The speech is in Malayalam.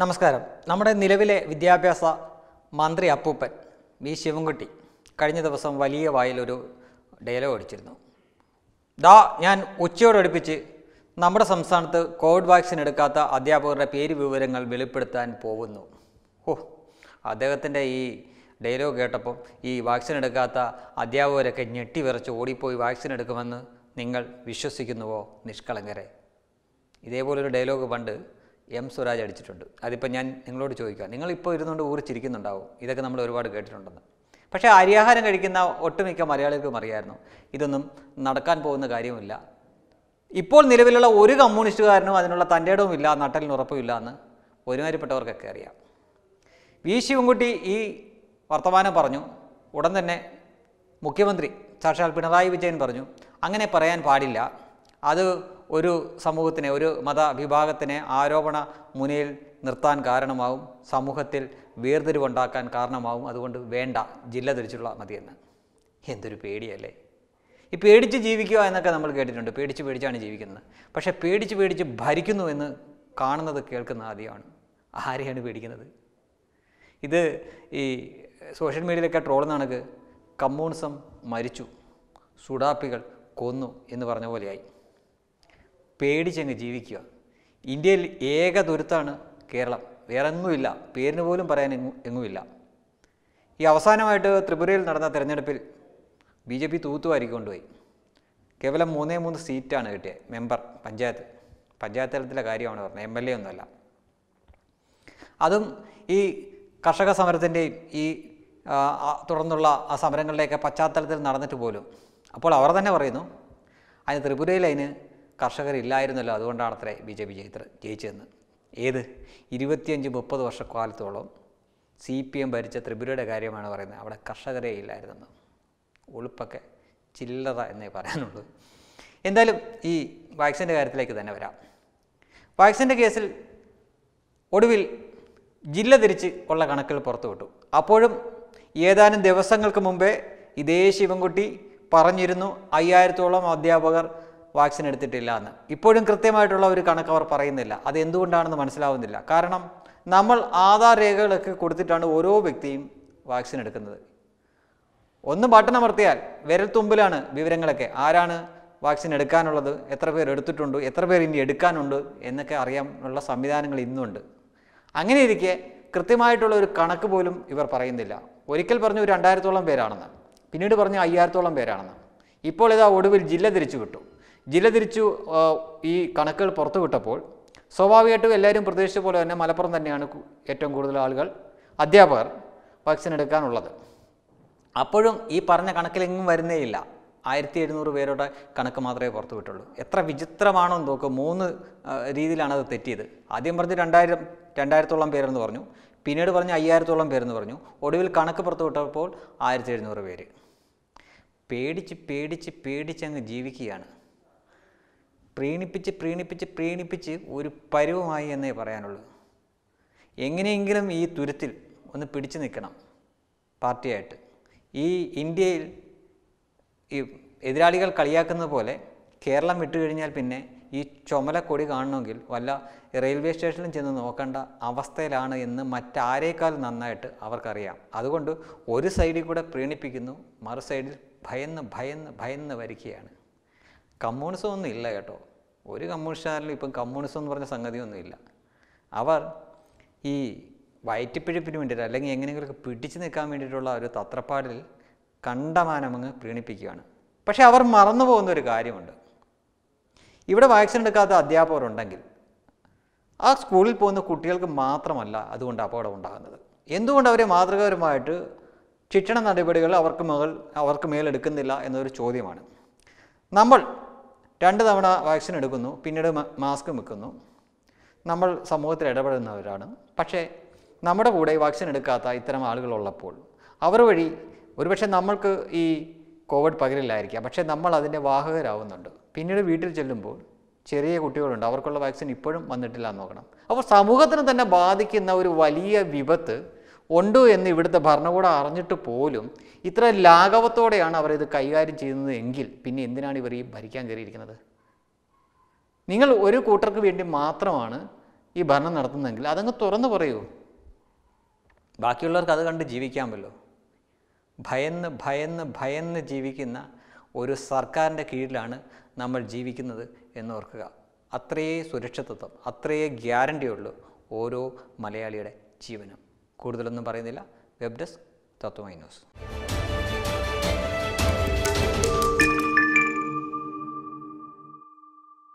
നമസ്കാരം നമ്മുടെ നിലവിലെ വിദ്യാഭ്യാസ മന്ത്രി അപ്പൂപ്പൻ വി ശിവൻകുട്ടി കഴിഞ്ഞ ദിവസം വലിയ വായിലൊരു ഡയലോഗ് അടിച്ചിരുന്നു ദാ ഞാൻ ഉച്ചയോടടുപ്പിച്ച് നമ്മുടെ സംസ്ഥാനത്ത് കോവിഡ് വാക്സിൻ എടുക്കാത്ത അധ്യാപകരുടെ പേര് വിവരങ്ങൾ വെളിപ്പെടുത്താൻ പോകുന്നു ഓ അദ്ദേഹത്തിൻ്റെ ഈ ഡയലോഗ് കേട്ടപ്പോൾ ഈ വാക്സിൻ എടുക്കാത്ത അധ്യാപകരൊക്കെ ഞെട്ടി വിറച്ച് ഓടിപ്പോയി വാക്സിൻ എടുക്കുമെന്ന് നിങ്ങൾ വിശ്വസിക്കുന്നുവോ നിഷ്കളങ്കരെ ഇതേപോലൊരു ഡയലോഗ് പണ്ട് എം സ്വരാജ് അടിച്ചിട്ടുണ്ട് അതിപ്പോൾ ഞാൻ നിങ്ങളോട് ചോദിക്കുക നിങ്ങളിപ്പോൾ ഇരുന്നുകൊണ്ട് ഊറിച്ചിരിക്കുന്നുണ്ടാവും ഇതൊക്കെ നമ്മൾ ഒരുപാട് കേട്ടിട്ടുണ്ടെന്ന് പക്ഷേ അരിയാഹാരം കഴിക്കുന്ന ഒട്ടുമിക്ക മലയാളികൾക്കും അറിയായിരുന്നു ഇതൊന്നും നടക്കാൻ പോകുന്ന കാര്യമില്ല ഇപ്പോൾ നിലവിലുള്ള ഒരു കമ്മ്യൂണിസ്റ്റുകാരനും അതിനുള്ള തൻ്റെ ഇടവും ഇല്ല നട്ടലിന് ഉറപ്പുമില്ല എന്ന് ഒരുമാതിരിപ്പെട്ടവർക്കൊക്കെ അറിയാം വി ശിവൻകുട്ടി ഈ വർത്തമാനം പറഞ്ഞു ഉടൻ തന്നെ മുഖ്യമന്ത്രി സാക്ഷാൽ പിണറായി വിജയൻ പറഞ്ഞു അങ്ങനെ പറയാൻ പാടില്ല അത് ഒരു സമൂഹത്തിനെ ഒരു മതവിഭാഗത്തിനെ ആരോപണ മുനയിൽ നിർത്താൻ കാരണമാവും സമൂഹത്തിൽ വേർതിരിവുണ്ടാക്കാൻ കാരണമാവും അതുകൊണ്ട് വേണ്ട ജില്ല തിരിച്ചുള്ള മതിയെന്ന് എന്തൊരു പേടിയല്ലേ ഈ പേടിച്ച് ജീവിക്കുക എന്നൊക്കെ നമ്മൾ കേട്ടിട്ടുണ്ട് പേടിച്ച് പേടിച്ചാണ് ജീവിക്കുന്നത് പക്ഷേ പേടിച്ച് പേടിച്ച് ഭരിക്കുന്നു എന്ന് കാണുന്നത് കേൾക്കുന്ന ആദ്യമാണ് ആരെയാണ് പേടിക്കുന്നത് ഇത് ഈ സോഷ്യൽ മീഡിയയിലൊക്കെ ട്രോളുന്ന കണക്ക് കമ്മ്യൂണിസം മരിച്ചു സുഡാപ്പികൾ കൊന്നു എന്ന് പറഞ്ഞ പോലെയായി പേടിച്ചങ്ങ് ജീവിക്കുക ഇന്ത്യയിൽ ഏക തുരുത്താണ് കേരളം വേറെ എങ്ങുമില്ല പേരിന് പോലും പറയാൻ എങ്ങും എങ്ങുമില്ല ഈ അവസാനമായിട്ട് ത്രിപുരയിൽ നടന്ന തെരഞ്ഞെടുപ്പിൽ ബി ജെ പി തൂത്തുവാരിക്ക് കൊണ്ടുപോയി കേവലം മൂന്നേ മൂന്ന് സീറ്റാണ് കിട്ടിയത് മെമ്പർ പഞ്ചായത്ത് പഞ്ചായത്ത് തലത്തിലെ കാര്യമാണ് പറഞ്ഞത് എം എൽ എ ഒന്നുമല്ല അതും ഈ കർഷക സമരത്തിൻ്റെയും ഈ ആ, ആ, തുടർന്നുള്ള ആ സമരങ്ങളുടെയൊക്കെ പശ്ചാത്തലത്തിൽ നടന്നിട്ട് പോലും അപ്പോൾ അവർ തന്നെ പറയുന്നു അതിന് ത്രിപുരയിൽ അതിന് കർഷകരില്ലായിരുന്നല്ലോ അതുകൊണ്ടാണ് അത്രേ ബി ജെ പി ജയിത്ര ജയിച്ചതെന്ന് ഏത് ഇരുപത്തിയഞ്ച് മുപ്പത് വർഷക്കാലത്തോളം സി പി എം ഭരിച്ച ത്രിപുരയുടെ കാര്യമാണ് പറയുന്നത് അവിടെ കർഷകരേ ഇല്ലായിരുന്നെന്ന് ഉളുപ്പൊക്കെ ചില്ലറ എന്നേ പറയാനുള്ളൂ എന്തായാലും ഈ വാക്സിൻ്റെ കാര്യത്തിലേക്ക് തന്നെ വരാം വാക്സിൻ്റെ കേസിൽ ഒടുവിൽ ജില്ല തിരിച്ച് ഉള്ള കണക്കുകൾ പുറത്തുവിട്ടു അപ്പോഴും ഏതാനും ദിവസങ്ങൾക്ക് മുമ്പേ ഇതേ ശിവൻകുട്ടി പറഞ്ഞിരുന്നു അയ്യായിരത്തോളം അധ്യാപകർ വാക്സിൻ എടുത്തിട്ടില്ല എന്ന് ഇപ്പോഴും കൃത്യമായിട്ടുള്ള ഒരു കണക്ക് അവർ പറയുന്നില്ല അത് എന്തുകൊണ്ടാണെന്ന് മനസ്സിലാവുന്നില്ല കാരണം നമ്മൾ ആധാർ രേഖകളൊക്കെ കൊടുത്തിട്ടാണ് ഓരോ വ്യക്തിയും വാക്സിൻ എടുക്കുന്നത് ഒന്ന് ബട്ടൺ അമർത്തിയാൽ വിരൽത്തുമ്പിലാണ് വിവരങ്ങളൊക്കെ ആരാണ് വാക്സിൻ എടുക്കാനുള്ളത് എത്ര പേർ എടുത്തിട്ടുണ്ട് എത്ര പേർ ഇനി എടുക്കാനുണ്ട് എന്നൊക്കെ അറിയാനുള്ള സംവിധാനങ്ങൾ ഇന്നുണ്ട് അങ്ങനെ ഇരിക്കെ കൃത്യമായിട്ടുള്ള ഒരു കണക്ക് പോലും ഇവർ പറയുന്നില്ല ഒരിക്കൽ പറഞ്ഞു ഒരു രണ്ടായിരത്തോളം പേരാണെന്ന് പിന്നീട് പറഞ്ഞു അയ്യായിരത്തോളം പേരാണെന്ന് ഇപ്പോൾ ഇതാ ഒടുവിൽ ജില്ല തിരിച്ചു വിട്ടു ജില്ല തിരിച്ചു ആ, ഈ കണക്കുകൾ പുറത്തു വിട്ടപ്പോൾ സ്വാഭാവികമായിട്ടും എല്ലാവരും പ്രതീക്ഷിച്ച പോലെ തന്നെ മലപ്പുറം തന്നെയാണ് കു- ഏറ്റവും കൂടുതൽ ആളുകൾ അധ്യാപകർ വാക്സിൻ എടുക്കാനുള്ളത് അപ്പോഴും ഈ പറഞ്ഞ കണക്കിലെങ്ങും വരുന്നേയില്ല ആയിരത്തി എഴുന്നൂറ് പേരുടെ കണക്ക് മാത്രമേ പുറത്തു വിട്ടുള്ളൂ എത്ര വിചിത്രമാണോ എന്ന് നോക്കുക മൂന്ന് ആ, രീതിയിലാണ് അത് തെറ്റിയത് ആദ്യം പറഞ്ഞ് രണ്ടായിരം രണ്ടായിരത്തോളം പേരെന്ന് പറഞ്ഞു പിന്നീട് പറഞ്ഞ് അയ്യായിരത്തോളം പേരെന്ന് പറഞ്ഞു ഒടുവിൽ കണക്ക് പുറത്തു വിട്ടപ്പോൾ ആയിരത്തി എഴുന്നൂറ് പേര് പേടിച്ച് പേടിച്ച് പേടിച്ചങ്ങ് ജീവിക്കുകയാണ് പ്രീണിപ്പിച്ച് പ്രീണിപ്പിച്ച് പ്രീണിപ്പിച്ച് ഒരു പരുവമായി എന്നേ പറയാനുള്ളൂ എങ്ങനെയെങ്കിലും ഈ തുരുത്തിൽ ഒന്ന് പിടിച്ചു നിൽക്കണം പാർട്ടിയായിട്ട് ഈ ഇന്ത്യയിൽ ഈ എതിരാളികൾ കളിയാക്കുന്നത് പോലെ കേരളം വിട്ടുകഴിഞ്ഞാൽ പിന്നെ ഈ ചുമല കൊടി കാണണമെങ്കിൽ വല്ല റെയിൽവേ സ്റ്റേഷനിലും ചെന്ന് നോക്കേണ്ട അവസ്ഥയിലാണ് എന്ന് മറ്റാരേക്കാൾ നന്നായിട്ട് അവർക്കറിയാം അതുകൊണ്ട് ഒരു സൈഡിൽ കൂടെ പ്രീണിപ്പിക്കുന്നു മറു സൈഡിൽ ഭയന്ന് ഭയന്ന് ഭയന്ന് വരിക്കുകയാണ് കമ്മ്യൂണിസം ഒന്നും ഇല്ല കേട്ടോ ഒരു കമ്മ്യൂണിസ്റ്റുകാരിലും ഇപ്പം കമ്മ്യൂണിസം എന്ന് പറഞ്ഞ സംഗതിയൊന്നും ഇല്ല അവർ ഈ വയറ്റിപ്പിഴപ്പിന് വേണ്ടിയിട്ട് അല്ലെങ്കിൽ എങ്ങനെയെങ്കിലുമൊക്കെ പിടിച്ചു നിൽക്കാൻ വേണ്ടിയിട്ടുള്ള ഒരു തത്രപ്പാടിൽ കണ്ടമാനമങ്ങ് പ്രീണിപ്പിക്കുകയാണ് പക്ഷേ അവർ മറന്നു പോകുന്ന ഒരു കാര്യമുണ്ട് ഇവിടെ വാക്സിൻ എടുക്കാത്ത അധ്യാപകരുണ്ടെങ്കിൽ ആ സ്കൂളിൽ പോകുന്ന കുട്ടികൾക്ക് മാത്രമല്ല അതുകൊണ്ട് അപകടം ഉണ്ടാകുന്നത് എന്തുകൊണ്ട് അവരെ മാതൃകാപരമായിട്ട് ശിക്ഷണ നടപടികൾ അവർക്ക് മുകൾ അവർക്ക് മേലെടുക്കുന്നില്ല എന്നൊരു ചോദ്യമാണ് നമ്മൾ രണ്ട് തവണ വാക്സിൻ എടുക്കുന്നു പിന്നീട് മ- മാസ്ക് വെക്കുന്നു നമ്മൾ സമൂഹത്തിൽ ഇടപെടുന്നവരാണ് പക്ഷേ നമ്മുടെ കൂടെ വാക്സിൻ എടുക്കാത്ത ഇത്തരം ആളുകളുള്ളപ്പോൾ അവർ വഴി ഒരുപക്ഷെ നമ്മൾക്ക് ഈ കോവിഡ് പകരില്ലായിരിക്കാം പക്ഷേ നമ്മൾ അതിൻ്റെ വാഹകരാകുന്നുണ്ട് പിന്നീട് വീട്ടിൽ ചെല്ലുമ്പോൾ ചെറിയ കുട്ടികളുണ്ട് അവർക്കുള്ള വാക്സിൻ ഇപ്പോഴും വന്നിട്ടില്ല എന്ന് നോക്കണം അപ്പോൾ സമൂഹത്തിന് തന്നെ ബാധിക്കുന്ന ഒരു വലിയ വിപത്ത് ഉണ്ട് എന്ന് ഇവിടുത്തെ ഭരണകൂടം അറിഞ്ഞിട്ട് പോലും ഇത്ര ലാഘവത്തോടെയാണ് അവർ ഇത് കൈകാര്യം ചെയ്യുന്നത് എങ്കിൽ പിന്നെ എന്തിനാണ് ഇവർ ഈ ഭരിക്കാൻ കയറിയിരിക്കുന്നത് നിങ്ങൾ ഒരു കൂട്ടർക്ക് വേണ്ടി മാത്രമാണ് ഈ ഭരണം നടത്തുന്നതെങ്കിൽ അതങ്ങ് തുറന്നു പറയൂ ബാക്കിയുള്ളവർക്ക് അത് കണ്ട് ജീവിക്കാമല്ലോ ഭയന്ന് ഭയന്ന് ഭയന്ന് ജീവിക്കുന്ന ഒരു സർക്കാരിൻ്റെ കീഴിലാണ് നമ്മൾ ജീവിക്കുന്നത് എന്ന് ഓർക്കുക അത്രയേ സുരക്ഷിതത്വം അത്രയേ ഗ്യാരണ്ടിയുള്ളൂ ഓരോ മലയാളിയുടെ ജീവനും കൂടുതലൊന്നും പറയുന്നില്ല വെബ് ഡെസ്ക് തത്വമൈ ന്യൂസ്